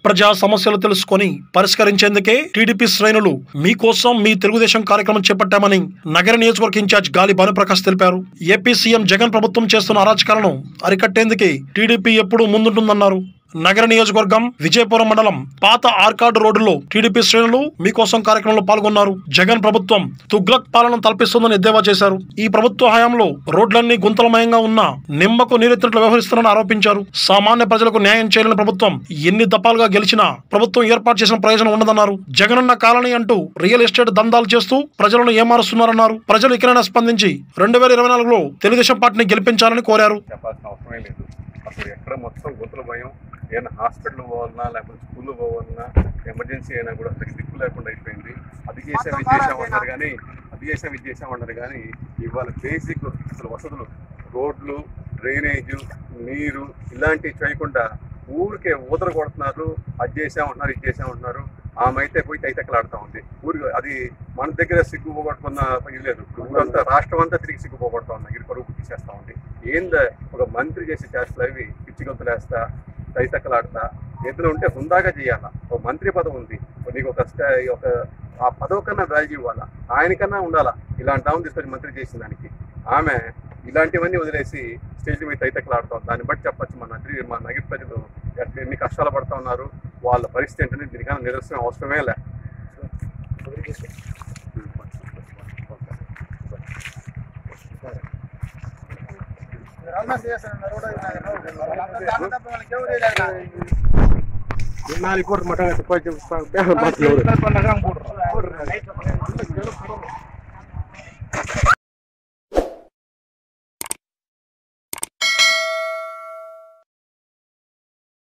ప్రజా సమస్యలు తెలుసుకొని పరిష్కరించేందుకే టీడీపీ శ్రేణులు మీకోసం మీ తెలుగుదేశం కార్యక్రమం చేపట్టామని నగర నియోజకవర్గ ఇన్ఛార్జ్ గాలి భానుప్రకాష్ తెలిపారు ఏపీ సీఎం జగన్ ప్రభుత్వం చేస్తున్న అరాచకాలను అరికట్టేందుకే టీడీపీ ఎప్పుడూ ముందుంటుందన్నారు నగర నియోజకవర్గం విజయపురం మండలం పాత ఆర్కాడ్ రోడ్డులో టీడీపీ శ్రేణులు మీకోసం కార్యక్రమంలో పాల్గొన్నారు జగన్ ప్రభుత్వం తుగ్లక్ పాలన తలపిస్తుందని ఎద్దేవా చేశారు ఈ ప్రభుత్వ హయాంలో రోడ్లన్నీ గుంతలమయంగా ఉన్నా నిమ్మకు నీరెత్తినట్లు వ్యవహరిస్తున్నారని ఆరోపించారు సామాన్య ప్రజలకు న్యాయం చేయలేని ప్రభుత్వం ఎన్ని దఫాలుగా గెలిచినా ప్రభుత్వం ఏర్పాటు చేసిన ప్రయోజనం ఉండదన్నారు జగనన్న కాలనీ అంటూ రియల్ ఎస్టేట్ దందాలు చేస్తూ ప్రజలను ఏమారుస్తున్నారన్నారు ప్రజలు ఇకనైనా స్పందించి రెండు వేల ఇరవై నాలుగులో తెలుగుదేశం పార్టీని గెలిపించాలని కోరారు చెప్పాల్సిన అవసరమే లేదు అసలు ఎక్కడ మొత్తం గొంతుల భయం ఏదైనా హాస్పిటల్ పోవాలన్నా లేకపోతే స్కూల్ పోవాలన్నా ఎమర్జెన్సీ అయినా కూడా అసలు దిక్కు లేకుండా అయిపోయింది అది చేసాం ఇది చేసామన్నారు కానీ అది చేసాం ఇది చేసామన్నారు కానీ ఇవాళ బేసిక్ అసలు వసతులు రోడ్లు డ్రైనేజ్ నీరు ఇలాంటివి చేయకుండా ఊరికే ఊదర కొడుతున్నారు అది చేసామంటున్నారు ఇది చేసామంటున్నారు ఆమె అయితే పోయి తైతక్కలాడుతూ ఉంది ఊరికి అది మన దగ్గర సిగ్గు పోగొట్టుకున్న ఇది లేదు ఇప్పుడు ఊరంతా రాష్ట్రం అంతా తిరిగి సిగ్గు పోగొడతా ఉంది ఇది పరుగు తీసేస్తా ఉంది ఏంద ఒక మంత్రి చేసే చేష్టలు అవి పిచ్చి గొంతులేస్తా తైతక్కలాడతా ఏదైనా ఉంటే హుందాగా చేయాలా ఒక మంత్రి పదవి ఉంది నీకు ఒక స్ట- ఒక ఆ పదవి కన్నా వాల్యూ ఇవ్వాలా ఆయనకన్నా ఉండాలా ఇలాంటి ఆమె తీసుకొచ్చి మంత్రి చేసిన దానికి ఆమె ఇలాంటివన్నీ వదిలేసి స్టేజ్ మీద తైతక్కలాడుతాం దాన్ని బట్టి చెప్పచ్చు మన నగరి మా నగర ప్రజలు ఎట్- ఎన్ని కష్టాలు పడతా ఉన్నారు వాళ్ళ పరిస్థితి ఏంటంటే దీనికన్నా నిరసన అవసరమే లే ನಾಲ್ಕು ಕೋಟಿ ಮಠ